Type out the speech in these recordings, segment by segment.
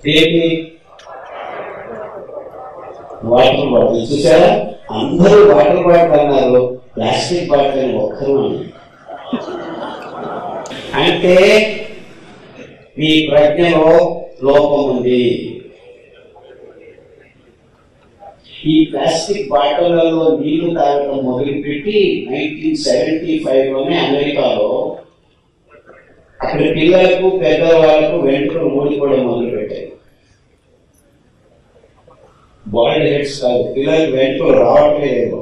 ఏంటి water bottle చూసారా అందరూ వాటర్ బాటిల్ అన్నారు ప్లాస్టిక్ బాటిల్ అని ఒక్కరు అన్నారు అంటే మీ ప్రజ్ఞలో లోపం ఉంది ఈ ప్లాస్టిక్ బాటిళ్లలో నీళ్లు తాగడం మొదలుపెట్టి నైన్టీన్ సెవెంటీ ఫైవ్ లోనే అమెరికాలో అక్కడ పిల్లలకు పెద్దవాళ్ళకు వెంట్రుకలు ఊడిపోవడం మొదలు పెట్టారు బాయిల్డ్ హెడ్స్ కాదు పిల్లలకు వెంట్రుకలు రావట్లేదు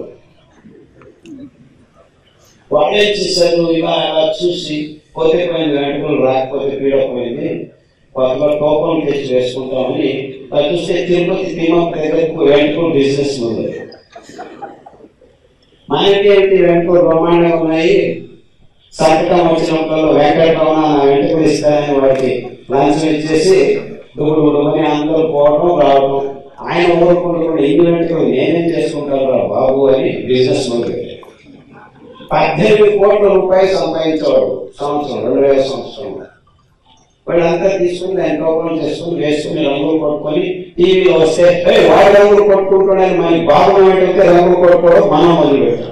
వాళ్ళు ఏం చేశారు ఇలా అలా చూసి పోతే పోయింది వెంట్రుకలు రాకపోతే పీడపోయింది కొత్తగా టోకన్ తెచ్చి వేసుకుంటామని అది చూస్తే తిరుపతి తిమ్మప్ప దగ్గరకు వెంట్రుకలు బిజినెస్ ఉంది మనకి ఏంటి వెంట్రుకలు బ్రహ్మాండంగా ఉన్నాయి సంకటం వచ్చినప్పుడు వెంకటరమణ నా వెంట్రుకలు ఇస్తానని వాడికి లంచం ఇచ్చేసి దుమ్ముడు దుమ్మని అందరూ పోవడం రావడం ఆయన ఊరుకుంటూ ఇన్ని వెంట్రుకలు నేనేం చేసుకుంటాను రా బాబు అని బిజినెస్ మొదలు పద్దెనిమిది కోట్ల రూపాయలు సంపాదించేవాడు సంవత్సరం రెండు వేల సంవత్సరం వీళ్ళంతా తీసుకుని దాన్ని టోకన్ చేసుకుని వేసుకుని రంగులు కొట్టుకొని టీవీలో వస్తే "ఏయ్, వాడు రంగులు కొట్టుకుంటున్నాడని మన బాబు ఏంటంటే రంగులు కొట్టుకోవడం మనం మొదలు పెట్టాం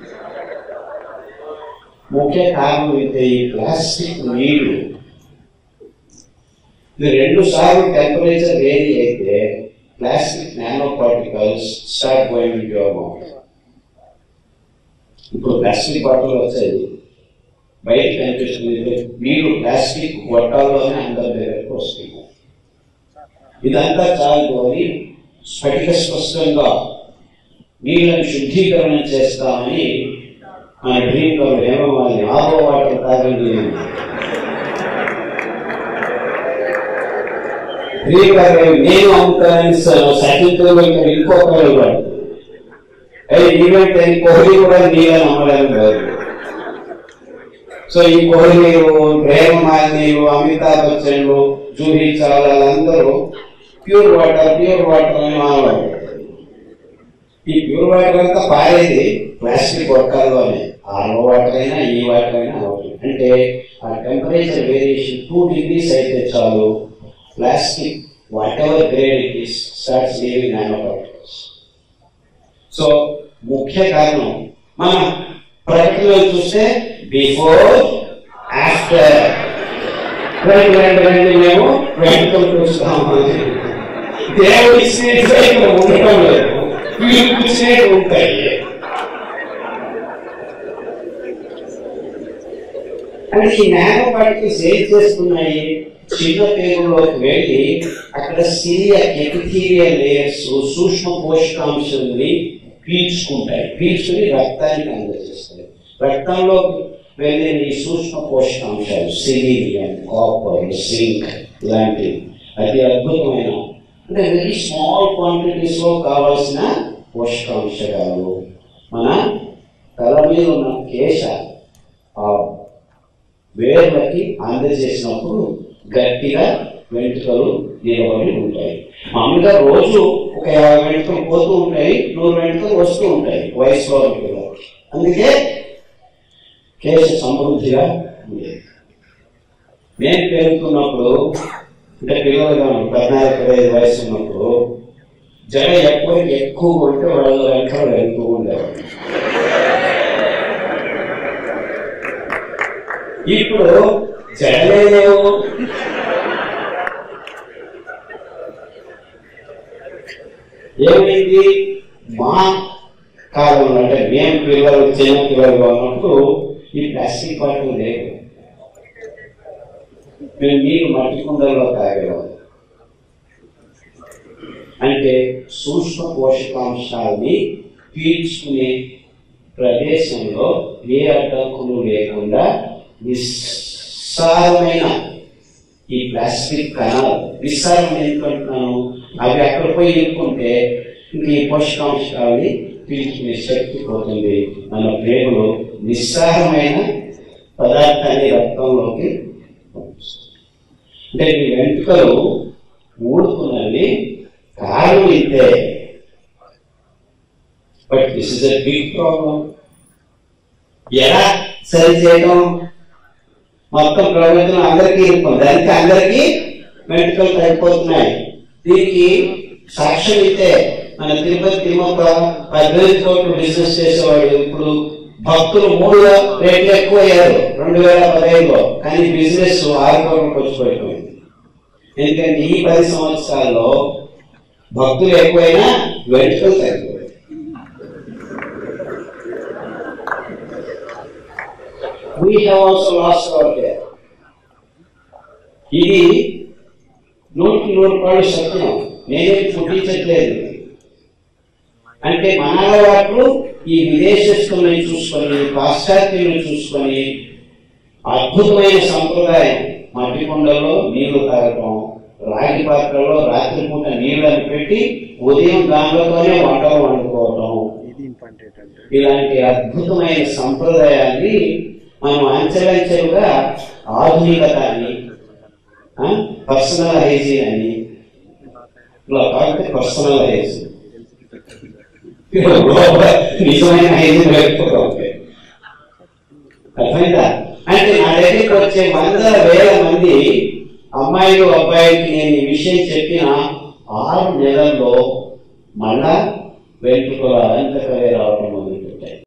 ముఖ్య కారణం అయితే ఈ ప్లాస్టిక్ నీళ్లు ఇది రెండు సార్లు టెంపరేచర్ వేరీ అయితే plastic nano particles start going into your mouth ఇప్పుడు ప్లాస్టిక్ బాటిల్ వచ్చాయి బయట కనిపిస్తుంది మీరు ప్లాస్టిక్ గొట్టాల్లోనే అందరి దగ్గరకు వస్తుంది ఇదంతా చాలు అని స్ఫటిక స్పష్టంగా నీళ్ళని శుద్ధీకరణ చేస్తామని మన డ్రీమ్ లో ఏమో వాళ్ళని ఆరో వాటర్ తాగండి డ్రీమ్ నేను అమ్ముతానని సర్టిఫికెట్ ఇంకొకరు ఇవ్వండి అది ఈవెంట్ అని కోహ్లీ కూడా నీళ్ళని అమ్మడానికి లేదు సో ఈ కోహ్లీలు ప్రేమమాలినీలు అమితాబ్ బచ్చన్లు జూహీ చావ్లా అందరూ ప్యూర్ వాటర్ ప్యూర్ వాటర్ అని మాట్లాడారు ఈ ప్యూర్ వాటర్ అంతా పారేది ప్లాస్టిక్ గొట్టాల్లోనే ఆరో వాటర్ అయినా ఈ వాటర్ అయినా అవుతుంది అంటే ఆ టెంపరేచర్ వేరియేషన్ టూ డిగ్రీస్ అయితే చాలు plastic whatever grade it is starts leaving nano particles so ముఖ్య కారణం మనం ప్రకటనలో చూస్తే బిఫోర్ ఆఫ్టర్ రండి రండి రండి మేము వెంటనే చూస్తాము దేవుడి ఇచ్చినట్టుగా ఇక్కడ ఉండటం లేదు వీళ్ళు కూర్చునేవి ఉంటాయి అంటే ఈ నానో పార్టికల్స్ ఏం చేస్తున్నాయి చిన్న పేరులోకి వెళ్ళి అక్కడ సిరియా ఎపిథీరియల్ లేయర్స్ సూక్ష్మ పోషకాంశాలని పీల్చుకుంటాయి పీల్చుకుని రక్తానికి అందజేస్తాయి రక్తంలో వెళ్ళిన ఈ సూక్ష్మ పోషకాంశాలు సిలీనియం కాపర్ జింక్ ఇలాంటివి అతి అద్భుతమైన అంటే వెరీ స్మాల్ క్వాంటిటీస్ లో కావాల్సిన పోషకాంశాలు మన తల మీద ఉన్న కేశ ఆ వేర్లకి అందజేసినప్పుడు గట్టిగా వెంట్రుకలు నిలబడి ఉంటాయి మామూలుగా రోజు ఒక యాభై వెంట్రుకలు పోతూ ఉంటాయి నూరు వెంట్రుకలు వస్తూ ఉంటాయి వయసులో ఉన్న పిల్లలకి అందుకే కేశ సమృద్ధిగా ఉండేది నేను పెరుగుతున్నప్పుడు అంటే పిల్లలుగా పద్నాలుగు పదహైదు వయసు ఉన్నప్పుడు జడ ఎక్కువ ఎక్కువ ఉంటే వాళ్ళ వెంటనే వెళ్తూ ఉండేవాళ్ళు ఇప్పుడు జడలే లేవు ఏమైంది మా కాలంలో అంటే మేము పిల్లలు చిన్న పిల్లలుగా ఉన్నప్పుడు ఈ ప్లాస్టిక్ బాటిల్ లేవు మేము నీరు మట్టి కుండల్లో తాగేవాళ్ళం అంటే సూక్ష్మ పోషకాంశాలని పీల్చుకునే ప్రదేశంలో ఏ అడ్డంకులు లేకుండా నిస్సారమైన ఈ ప్లాస్టిక్ కణాలు నిస్సారం ఎందుకంటున్నాను అవి అక్కడ పోయి ఎన్నుకుంటే ఇంక ఈ పోషకాంశాలని పీల్చుకునే శక్తి పోతుంది మన ప్రేమలో నిస్సారమైన పదార్థాన్ని రక్తంలోకి పంపిస్తుంది అంటే ఈ వెంట్రుకలు ఊడుతున్నది కారణం ఇంతే but this is a big problem ఎలా సరి చేయడం మొత్తం ప్రపంచం అందరికీ ఇరుకుంది దానికి అందరికీ వెంట్రుకలు తగ్గిపోతున్నాయి దీనికి సాక్ష్యం ఇస్తే మన తిరుపతి తిరుమల పద్దెనిమిది కోట్లు బిజినెస్ చేసేవాడు ఇప్పుడు భక్తులు మూడు రేట్లు ఎక్కువ అయ్యారు రెండు వేల పదహైదులో కానీ బిజినెస్ ఆరు కోట్లకు వచ్చి పడిపోయింది ఎందుకంటే ఈ పది సంవత్సరాల్లో భక్తులు ఎక్కువైనా వెంట్రుకలు తగ్గిపోయాయి we have also lost our care. ఇది నూటికి నూరు రూపాయలు సత్యం నేనే పుట్టించట్లేదు అంటే మన అలవాట్లు ఈ విదేశస్తులను చూసుకొని పాశ్చాత్యులను చూసుకొని అద్భుతమైన సంప్రదాయం మట్టి కుండల్లో నీళ్లు తాగటం రాగి పాత్రలో రాత్రిపూట నీళ్ళని పెట్టి ఉదయం దానిలోనే వంటలు వండుకోవటం ఇలాంటి అద్భుతమైన సంప్రదాయాన్ని మనం అంచెలంచెలుగా ఆధునికత అని పర్సనల్ హైజీన్ అని ఇలా కాకపోతే పర్సనల్ హైజీన్ నిజమైన హైజీన్ లేకపోవడం అర్థమైందా అంటే నా దగ్గరికి వచ్చే వందల వేల మంది అమ్మాయిలు అబ్బాయిలకి నేను ఈ విషయం చెప్పిన ఆరు నెలల్లో మళ్ళా వెంట్రుకల అలంకరమే రావడం మొదలు